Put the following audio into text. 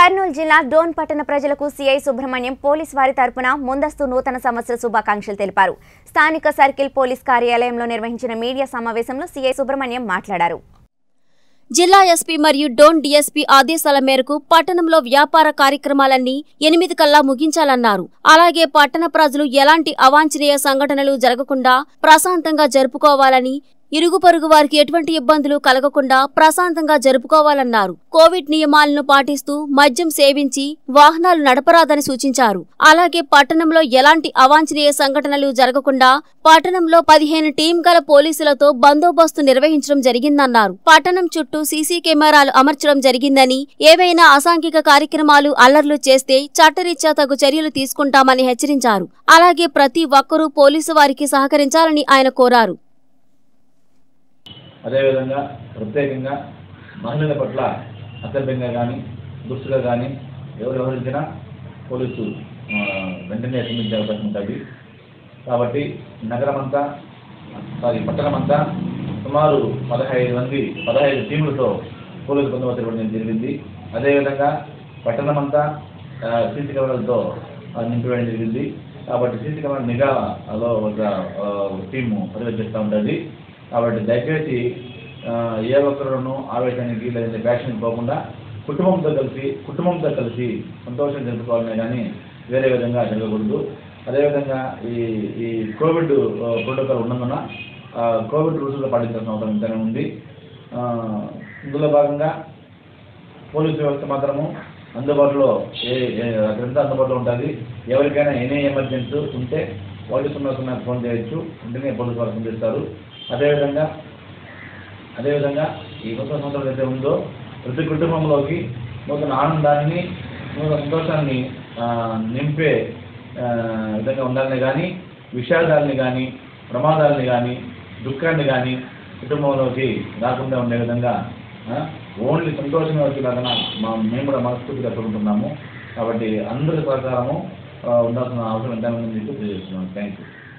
కర్నూలు జిల్లా డోన్ పట్టణ ప్రజలకు సిఐ సుబ్రహ్మణ్యం పోలీస్ వారి తరపున ముందస్తు నూతన సంవత్సర శుభాకాంక్షలు తెలిపారు స్థానిక సర్కిల్ పోలీస్ కార్యాలయంలో నిర్వహించిన మీడియా సమావేశంలో సిఐ సుబ్రహ్మణ్యం మాట్లాడారు జిల్లా ఎస్పీ మరియు డోన్ డీఎస్పీ ఆదేశాల మేరకు పట్టణంలో వ్యాపార కార్యక్రమాలన్నీ ఎనిమిది కల్లా ముగించాలన్నారు అలాగే పట్టణ ప్రజలు ఎలాంటి అవాంఛనీయ సంఘటనలు జరగకుండా ప్రశాంతంగా జరుపుకోవాలని ఇరుగు పొరుగు వారికి ఎటువంటి ఇబ్బందులు కలగకుండా ప్రశాంతంగా జరుపుకోవాలన్నారు కోవిడ్ నియమాలను పాటిస్తూ మద్యం సేవించి వాహనాలు నడపరాదని సూచించారు అలాగే పట్టణంలో ఎలాంటి అవాంఛనీయ సంఘటనలు జరగకుండా పట్టణంలో పదిహేను టీం గల పోలీసులతో బందోబస్తు నిర్వహించడం జరిగిందన్నారు పట్టణం చుట్టూ సీసీ కెమెరాలు అమర్చడం జరిగిందని ఏవైనా అసాంఘిక కార్యక్రమాలు అల్లర్లు చేస్తే చట్టరీత్యా తగు చర్యలు తీసుకుంటామని హెచ్చరించారు అలాగే ప్రతి ఒక్కరూ పోలీసు వారికి సహకరించాలని ఆయన కోరారు అదేవిధంగా ప్రత్యేకంగా మహిళల పట్ల అసభ్యంగా కానీ దుస్తుగా కానీ ఎవరు వ్యవహరించినా పోలీసు ఆ, వెంటనే స్పందించే అవకాశం ఉంటుంది కాబట్టి నగరమంతా సారీ పట్టణమంతా సుమారు పదహైదు మంది పదహైదు టీములతో పోలీసు బందోబస్తు ఇవ్వడం జరిగింది అదేవిధంగా పట్టణమంతా సీసీ కెమెరాలతో ఆ, నింపివేయడం జరిగింది కాబట్టి సీసీ కెమెరా నిఘాలో ఒక ఆ, టీము పర్యవేక్షిస్తూ ఉంటుంది కాబట్టి దయచేసి ఆ, ఏ ఒక్కరును ఆవేశానికి లేదంటే ఫ్యాషన్కి పోకుండా కుటుంబంతో కలిసి కుటుంబంతో కలిసి సంతోషం జరుపుకోవాలనే కానీ వేరే విధంగా జరగకూడదు అదేవిధంగా ఈ ఈ కోవిడ్ ఆ, ప్రోటోకాల్ ఉన్నందున ఆ, కోవిడ్ రూల్స్ పాటించాల్సిన అవసరం ఎంతైనా ఉంది ఆ, ఇందులో భాగంగా పోలీసు వ్యవస్థ మాత్రము అందుబాటులో ఏ ఏ- అక్కడంతా అందుబాటులో ఉంటుంది ఎవరికైనా ఎనీ ఎమర్జెన్సీ ఉంటే ఒకటి సున్నా సున్నాకి ఫోన్ చేయొచ్చు వెంటనే పోలీసు వారు స్పందిస్తారు అదేవిధంగా అదేవిధంగా ఈ కొత్త సంవత్సరం అయితే ఉందో ప్రతి కుటుంబంలోకి నూతన ఆనందాన్ని నూతన సంతోషాన్ని ఆ, నింపే ఆ, విధంగా ఉండాలని కానీ విషాదాలని కానీ ప్రమాదాలని కానీ దుఃఖాన్ని కానీ కుటుంబంలోకి రాకుండా ఉండే విధంగా ఆ, ఓన్లీ సంతోషమే వచ్చేలాగా మా మేము కూడా మనస్ఫూర్తిగా కోరుకుంటున్నాము కాబట్టి అందరి సహకారము ఆ, ఉండాల్సిన అవసరం ఎంతైనా ఉందని చెప్పి తెలియజేస్తున్నాను థ్యాంక్ యూ